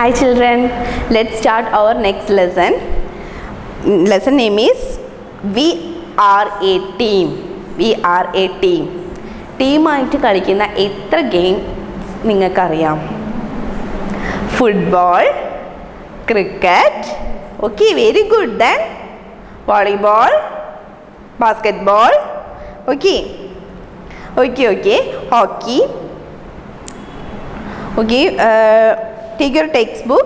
Hi children, let's start our next lesson. Mm, Lesson name is We are a team. We are a team. ടീമായിട്ട് കളിക്കുന്ന എത്ര game നിങ്ങൾക്കറിയാം football cricket okay very good then volleyball basketball okay okay okay hockey okay uh, take your textbook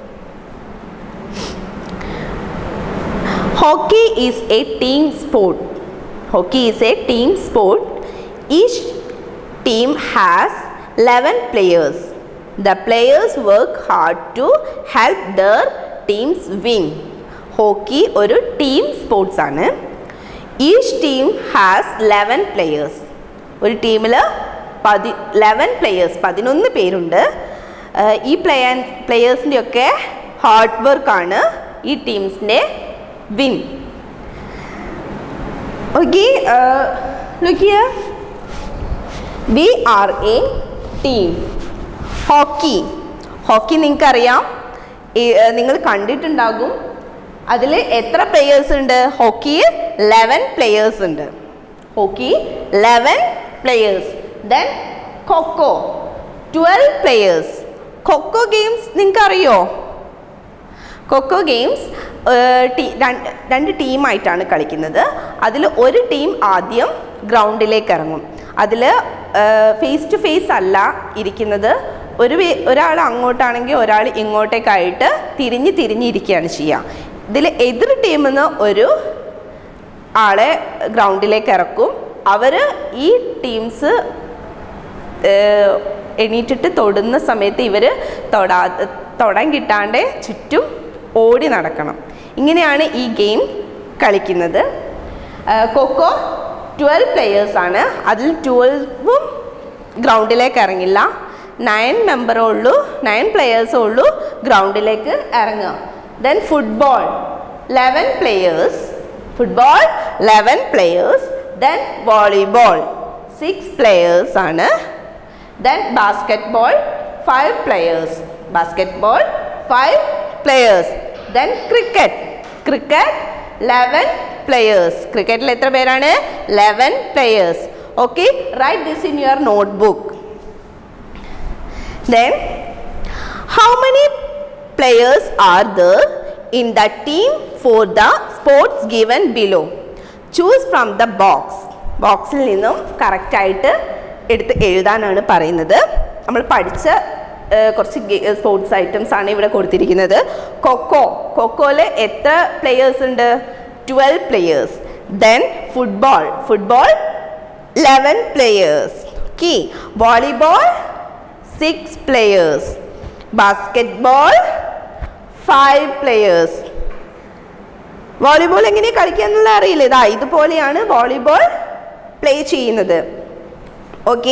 hockey is a team sport hockey is a team sport each team has 11 players the players work hard to help their teams win hockey ഒരു team sports ആണ് each team has eleven players ഒരു ടീമിൽ പതി eleven players പതിനൊന്ന് പേരുണ്ട് ഏഹ് ഈ player പ്ലെയേഴ്സിൻ്റെ ഒക്കെ hard വർക്കാണ് ഈ ടീംസിൻ്റെ വിൻ ഓക്കെ ലുക്കിയ we are a team hockey hockey നിങ്ങൾക്കറിയാം നിങ്ങൾ കണ്ടിട്ടുണ്ടാകും അതിൽ എത്ര പ്ലെയേഴ്സ് ഉണ്ട് ഹോക്കിയിൽ ലെവൻ പ്ലെയേഴ്സ് ഉണ്ട് hockey eleven players then kho-kho twelve players kho-kho games നിങ്ങൾക്ക് അറിയോ കൊക്കോ ഗെയിംസ് രണ്ട് ടീമായിട്ടാണ് കളിക്കുന്നത് അതിൽ ഒരു ടീം ആദ്യം ഗ്രൗണ്ടിലേക്ക് ഇറങ്ങും അതിൽ ഫേസ് ടു ഫേസ് അല്ല ഇരിക്കുന്നത് ഒരു വേ- ഒരാൾ അങ്ങോട്ടാണെങ്കിൽ ഒരാൾ ഇങ്ങോട്ടേക്കായിട്ട് തിരിഞ്ഞ് തിരിഞ്ഞിരിക്കുകയാണ് ചെയ്യുക ഇതിൽ എതിർ ടീമിൽ നിന്ന് ഒരു ആളെ ഗ്രൗണ്ടിലേക്ക് ഇറക്കും അവർ ഈ ടീംസ് എണീറ്റിട്ട് തൊടുന്ന സമയത്ത് ഇവർ തൊടാ തൊടാൻ കിട്ടാണ്ട് ചുറ്റും ഓടി നടക്കണം ഇങ്ങനെയാണ് ഈ ഗെയിം കളിക്കുന്നത് കൊക്കോ ട്വൽവ് പ്ലെയേഴ്സാണ് അതിൽ ട്വൽവും ഗ്രൗണ്ടിലേക്ക് ഇറങ്ങില്ല നയൻ മെമ്പറേ ഉള്ളൂ നയൻ പ്ലെയേഴ്സേ ഉള്ളൂ ഗ്രൗണ്ടിലേക്ക് ഇറങ്ങുക then football eleven players football eleven players then volleyball six players ആണ് then basketball five players basketball five players then cricket cricket eleven players ക്രിക്കറ്റിൽ എത്ര പേരാണ് eleven players okay write this in your notebook Then, how many players are there in the team for the sports given below? Choose from the box. ബോക്സിൽ നിന്നും കറക്റ്റായിട്ട് എടുത്ത് എഴുതാനാണ് പറയുന്നത് നമ്മൾ പഠിച്ച ഏഹ്, കുറച്ച് സ്പോർട്സ് ഐറ്റംസ് ആണ് ഇവിടെ കൊടുത്തിരിക്കുന്നത് കൊക്കോ കൊക്കോയിൽ എത്ര പ്ലെയേഴ്സ് ഉണ്ട് twelve players then football football eleven players okay volleyball six players basketball five players volleyball എങ്ങനെ കളിക്കാന്നുള്ള അറിയില്ല ഇതാ ഇതുപോലെയാണ് വോളിബോൾ പ്ലേ ചെയ്യുന്നത് okay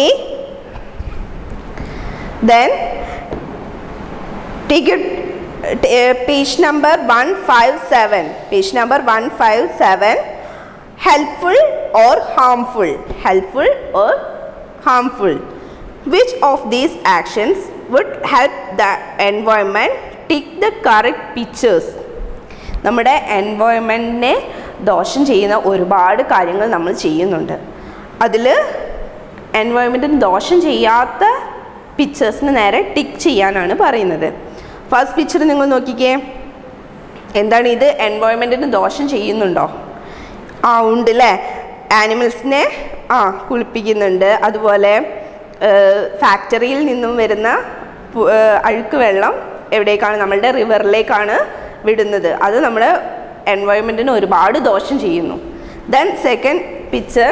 then take you page number one five seven page number one five seven helpful or harmful helpful or harmful which of these actions would help the environment tick the correct pictures നമ്മുടെ എൻവയോൺമെൻറ്റിനെ ദോഷം ചെയ്യുന്ന ഒരുപാട് കാര്യങ്ങൾ നമ്മൾ ചെയ്യുന്നുണ്ട് അതിൽ എൻവയോൺമെൻറ്റിന് ദോഷം ചെയ്യാത്ത പിക്ചേഴ്സിന് നേരെ ടിക്ക് ചെയ്യാനാണ് പറയുന്നത് ഫസ്റ്റ് പിക്ചർ നിങ്ങൾ നോക്കിക്കേ എന്താണ് ഇത് എൻവയോൺമെൻറ്റിന് ദോഷം ചെയ്യുന്നുണ്ടോ ആ ഉണ്ട് അല്ലേ ആനിമൽസിനെ ആ കുളിപ്പിക്കുന്നുണ്ട് അതുപോലെ ഫാക്ടറിയിൽ നിന്നും വരുന്ന പു- ഏഹ് അഴുക്ക് വെള്ളം എവിടേക്കാണ് നമ്മളുടെ റിവറിലേക്കാണ് വിടുന്നത് അത് നമ്മുടെ എൻവയോൺമെൻറ്റിന് ഒരുപാട് ദോഷം ചെയ്യുന്നു ദെൻ സെക്കൻഡ് പിക്ചർ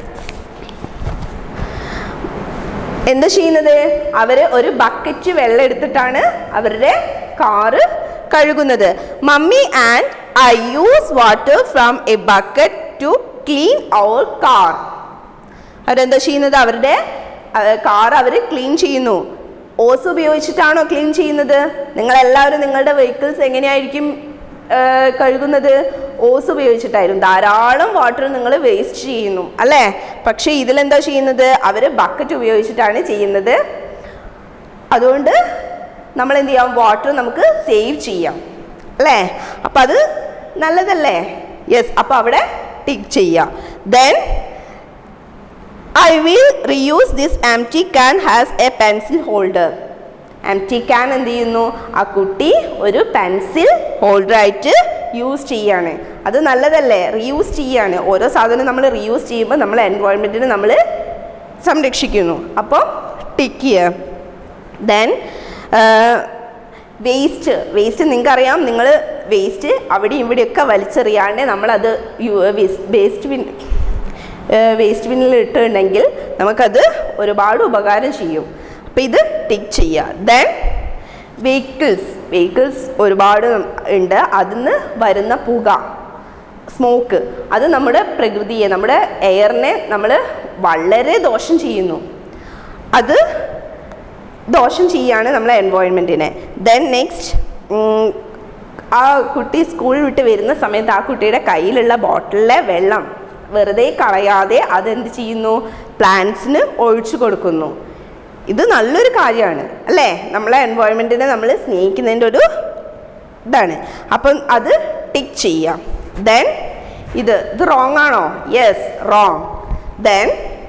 എന്താ ചെയ്യുന്നത് അവർ ഒരു ബക്കറ്റ് വെള്ളം എടുത്തിട്ടാണ് അവരുടെ കാറ് കഴുകുന്നത് mummy and I use water from a bucket to clean our car അവരെന്താ ചെയ്യുന്നത് അവരുടെ കാർ അവർ ക്ലീൻ ചെയ്യുന്നു ഓസ് ഉപയോഗിച്ചിട്ടാണോ ക്ലീൻ ചെയ്യുന്നത് നിങ്ങളെല്ലാവരും നിങ്ങളുടെ വെഹിക്കിൾസ് എങ്ങനെയായിരിക്കും ആ, കഴുകുന്നത് ഓസ് ഉപയോഗിച്ചിട്ടായിരുന്നു ധാരാളം വാട്ടർ നിങ്ങൾ വേസ്റ്റ് ചെയ്യുന്നു അല്ലേ പക്ഷേ ഇതിലെന്താ ചെയ്യുന്നത് അവർ ബക്കറ്റ് ഉപയോഗിച്ചിട്ടാണ് ചെയ്യുന്നത് അതുകൊണ്ട് നമ്മൾ എന്ത് ചെയ്യാം വാട്ടർ നമുക്ക് സേവ് ചെയ്യാം അല്ലേ അപ്പം അത് നല്ലതല്ലേ യെസ് അപ്പോൾ അവിടെ ടിക്ക് ചെയ്യാം then I will reuse this empty can has a pencil holder empty can എന്ത് ചെയ്യുന്നു ആ കുട്ടി ഒരു പെൻസിൽ ഹോൾഡറായിട്ട് യൂസ് ചെയ്യാണ് അത് നല്ലതല്ലേ റീയൂസ് ചെയ്യാണ് ഓരോ സാധനം നമ്മൾ റീയൂസ് ചെയ്യുമ്പോൾ നമ്മൾ എൻവയോൺമെൻറ്റിനെ നമ്മൾ സംരക്ഷിക്കുന്നു അപ്പോൾ ടിക്ക് ചെയ്യുക ദെൻ വേസ്റ്റ് വേസ്റ്റ് നിങ്ങൾക്കറിയാം നിങ്ങൾ വേസ്റ്റ് അവിടെ ഇവിടെയൊക്കെ വലിച്ചെറിയാണ്ട് നമ്മളത് വേസ്റ്റ് ബിൻ വേസ്റ്റ് ബിന്നിൽ ഇട്ടിട്ടുണ്ടെങ്കിൽ നമുക്കത് ഒരുപാട് ഉപകാരം ചെയ്യും അപ്പോൾ ഇത് ടിക്ക് ചെയ്യുക ദെൻ വെഹിക്കിൾസ് വെഹിക്കിൾസ് ഒരുപാട് ഉണ്ട് അതിന്ന് വരുന്ന പുക സ്മോക്ക് അത് നമ്മുടെ പ്രകൃതിയെ നമ്മുടെ എയറിനെ നമ്മൾ വളരെ ദോഷം ചെയ്യുന്നു അത് ദോഷം ചെയ്യാണ് നമ്മളെ എൻവയോൺമെൻറ്റിനെ ദെൻ നെക്സ്റ്റ് ആ കുട്ടി സ്കൂൾ വിട്ട് വരുന്ന സമയത്ത് ആ കുട്ടിയുടെ കയ്യിലുള്ള ബോട്ടിലിലെ വെള്ളം വെറുതെ കളയാതെ അതെന്ത് ചെയ്യുന്നു പ്ലാന്റ്സിന് ഒഴിച്ചു കൊടുക്കുന്നു ഇത് നല്ലൊരു കാര്യമാണ് അല്ലേ നമ്മളെ എൻവയോൺമെൻറ്റിനെ നമ്മൾ സ്നേഹിക്കുന്നതിൻ്റെ ഒരു ഇതാണ് അപ്പം അത് ടിക്ക് ചെയ്യാം ദെൻ ഇത് ഇത് റോങ് ആണോ yes wrong then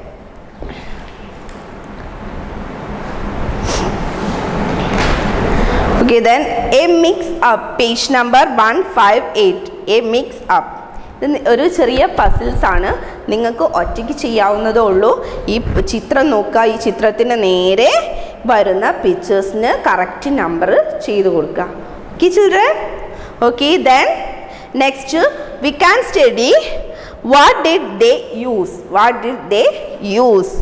Okay, then a mix up, page number 158. A mix up. ഇത് നി- ഒരു ചെറിയ പസിൽസ് ആണ് നിങ്ങൾക്ക് ഒറ്റയ്ക്ക് ചെയ്യാവുന്നതേ ഉള്ളൂ ഈ പ് ചിത്രം നോക്കുക ഈ ചിത്രത്തിന് നേരെ വരുന്ന പിക്ചേഴ്സിന് കറക്റ്റ് നമ്പർ ചെയ്ത് കൊടുക്കുക okay children okay then next we can study what did they use what did they use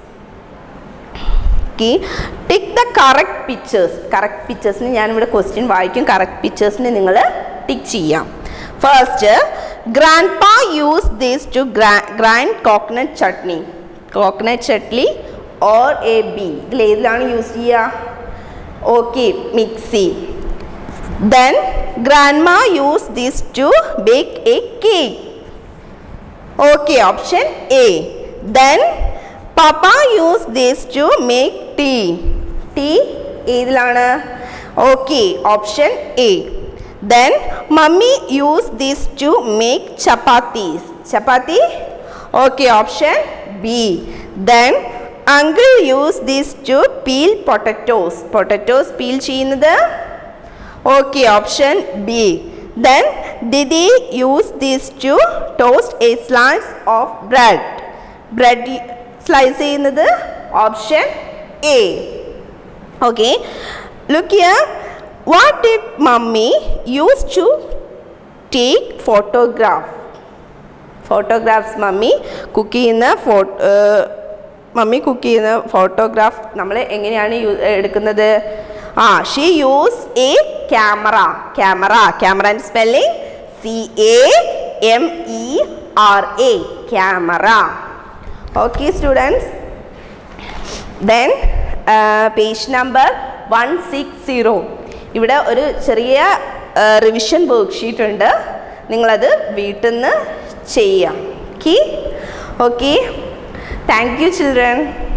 okay tick the correct pictures correct പിക്ചേഴ്സിന് ഞാനിവിടെ ക്വസ്റ്റ്യൻ വായിക്കും കറക്റ്റ് പിക്ചേഴ്സിന് നിങ്ങൾ ടിക്ക് ചെയ്യാം first grandpa use this to grind coconut chutney coconut chutney or A B ഇതിൽ ഏതിലാണ് use ചെയ്യുക okay mixie then grandma use this to bake a cake Okay, option A. Then Papa used this to make tea. Tea ഏതിലാണ് okay option A then mummy use this to make chapatis chapati okay option B then uncle use this to peel potatoes potatoes peel ചെയ്യുന്നത് okay option B then didi use this to toast a slice of bread bread slice ചെയ്യുന്നത് option A okay look here what did mummy use to take photograph photographs mummy cook ചെയ്യുന്ന ഫോ mummy cook ചെയ്യുന്ന photograph നമ്മൾ എങ്ങനെയാണ് യൂ- എടുക്കുന്നത് ആ she use a camera camera camera spelling C A M E R A camera okay students then page number one six zero ഇവിടെ ഒരു ചെറിയ റിവിഷൻ വർക്ക്ഷീറ്റ് ഉണ്ട് നിങ്ങളത് വീട്ടിൽ നിന്ന് ചെയ്യാം okay okay thank you children